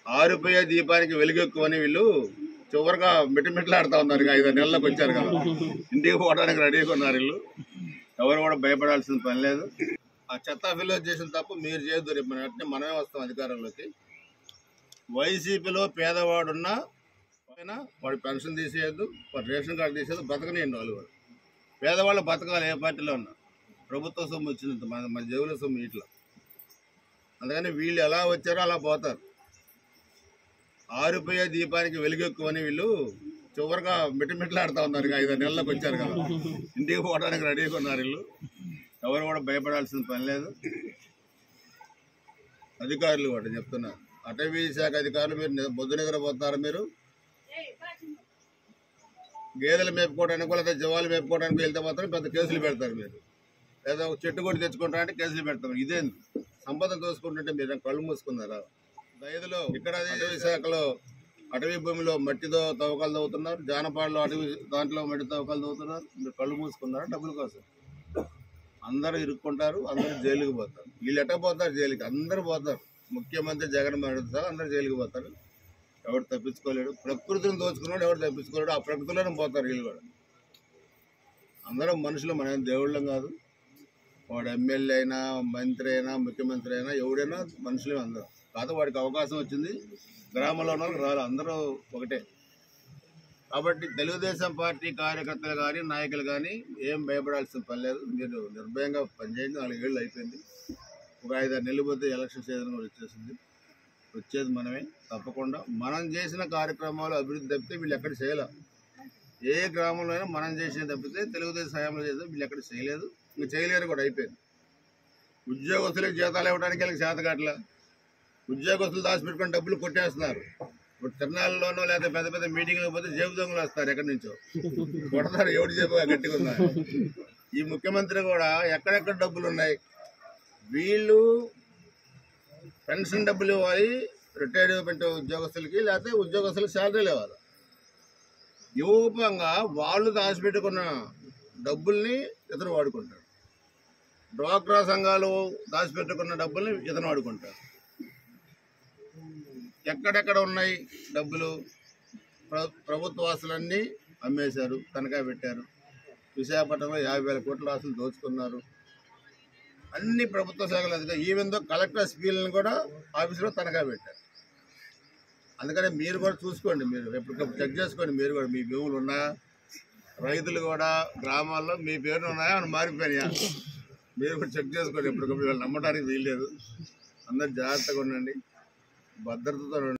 ఆరిపోయే దీపానికి వెలుగెక్కువని వీళ్ళు చివరిగా మిట్టమిట్లాడుతూ ఉన్నారు ఇక ఐదు నెలలకు వచ్చారు కదా ఇంటికి పోవడానికి రెడీగా ఉన్నారు వీళ్ళు ఎవరు కూడా భయపడాల్సిన పని లేదు ఆ చెత్త ఫిల్ చేసిన తప్పు మీరు చేయొద్దు రేపు మన వెంటనే మనమే వస్తాం అధికారంలోకి వైసీపీలో పేదవాడున్నా అయినా వాడి పెన్షన్ తీసేయద్దు వాడి రేషన్ కార్డు తీసేయద్దు బతకనియండి వాళ్ళు కూడా పేదవాళ్ళు బతకాలి ఏ పార్టీలో ఉన్నా ప్రభుత్వ సొమ్ము వచ్చింది మన మన జేబుల సొమ్ము ఇట్లా అందుకని వీళ్ళు ఎలా వచ్చారో అలా పోతారు ఆరిపోయే దీపానికి వెలుగెక్కువని వీళ్ళు చివరిగా మిట్టమిట్లాడుతూ ఉన్నారు ఇక ఐదు నెలలకు వచ్చారు కదా ఇంటికి పోవడానికి రెడీగా ఉన్నారు వీళ్ళు ఎవరు కూడా భయపడాల్సిన పని లేదు అధికారులు కూడా చెప్తున్నారు అటవీ శాఖ అధికారులు మీరు ని- బొద్దు నిద్రపోతున్నారు మీరు గేదెలు మేపుకోవడానికి లేదా జీవాలు మేపుకోవడానికి వెళ్తే మాత్రం పెద్ద కేసులు పెడతారు మీరు లేదా ఒక చెట్టు కొట్టి తెచ్చుకుంటారంటే కేసులు పెడతారు ఇదేంది సంపద దోసుకుంటుంటే మీరు కళ్ళు మూసుకున్నారా దయదులో ఇక్కడ అటవీ శాఖలో అటవీ భూమిలో మట్టితో తవ్వకాలు తవ్వుతున్నారు జానపాడులో అటవీ దాంట్లో మట్టి తవ్వకాలు తవ్వుతున్నారు మీరు కళ్ళు మూసుకున్నారు డబ్బుల కోసం అందరూ ఇరుక్కుంటారు అందరూ జైలుకి పోతారు వీళ్ళు ఎట్ట పోతారు జైలుకి అందరూ పోతారు ముఖ్యమంత్రి జగన్ మరణిస్తారు అందరూ జైలుకి పోతారు ఎవడు తప్పించుకోలేడు ప్రకృతిని దోచుకున్నాడు ఎవడు తప్పించుకోలేడు ఆ ప్రకృతిలోనే పోతారు వీళ్ళు కూడా అందరం మనుషులు మన దేవుళ్ళం కాదు వాడు ఎమ్మెల్యే అయినా మంత్రి అయినా ముఖ్యమంత్రి అయినా ఎవడైనా మనుషులే అందరూ కాదు వాడికి అవకాశం వచ్చింది గ్రామంలో ఉన్న వాళ్ళు రాదు అందరూ ఒకటే కాబట్టి తెలుగుదేశం పార్టీ కార్యకర్తలు కానీ నాయకులు కానీ ఏం భయపడాల్సిన పని లేదు మీరు నిర్భయంగా పనిచేయండి నాలుగేళ్ళు అయిపోయింది ఒక ఐదారు నెలలు పోతే ఎలక్షన్ సీజన్ కూడా వచ్చేసింది వచ్చేది మనమే తప్పకుండా మనం చేసిన కార్యక్రమాలు అభివృద్ధి తప్పితే వీళ్ళు ఎక్కడ చేయలే ఏ గ్రామంలో అయినా మనం చేసిన తప్పితే తెలుగుదేశం హయాంలో చేస్తే వీళ్ళు ఎక్కడ చేయలేదు ఇంకా చేయలేరు కూడా అయిపోయింది ఉద్యోగస్తులకు జీతాలు ఇవ్వడానికి వీళ్ళకి చేత కావట్లే ఉద్యోగస్తులు దాచిపెట్టుకుని డబ్బులు కొట్టేస్తున్నారు ఇప్పుడు తిరణాలలోనో లేదా పెద్ద పెద్ద మీటింగ్లకు పోతే జేబు దొంగలు వస్తారు ఎక్కడి నుంచో కొడతారు ఎవడు జేబు గట్టిగా ఉందా ఈ ముఖ్యమంత్రి కూడా ఎక్కడెక్కడ డబ్బులు ఉన్నాయి వీళ్ళు పెన్షన్ డబ్బులు ఇవ్వాలి రిటైర్మెంట్ ఉద్యోగస్తులకి లేకపోతే ఉద్యోగస్తులకు శాలరీలు ఇవ్వాలి యూపంగా వాళ్ళు దాచిపెట్టుకున్న డబ్బుల్ని ఇతను వాడుకుంటాడు డ్వాక్రా సంఘాలు దాచిపెట్టుకున్న డబ్బుల్ని ఇతను వాడుకుంటాడు ఎక్కడెక్కడ ఉన్నాయి డబ్బులు ప్ర ప్రభుత్వ ఆస్తులన్నీ అమ్మేశారు తనఖా పెట్టారు విశాఖపట్నంలో యాభై వేల కోట్ల ఆస్తులు దోచుకున్నారు అన్ని ప్రభుత్వ శాఖలు అధికారులు ఈవెన్ దో కలెక్టర్ స్పీల్ని కూడా ఆఫీసులో తనఖా పెట్టారు అందుకని మీరు కూడా చూసుకోండి మీరు ఎప్పటికప్పుడు చెక్ చేసుకోండి మీరు కూడా మీ భూములు ఉన్నాయా రైతులు కూడా గ్రామాల్లో మీ పేరును ఉన్నాయా అని మారిపోయినాయా మీరు కూడా చెక్ చేసుకోండి ఎప్పటికప్పుడు వీళ్ళు నమ్మడానికి వీల్లేదు అందరు జాగ్రత్తగా ఉండండి భద్రతతో ఉండండి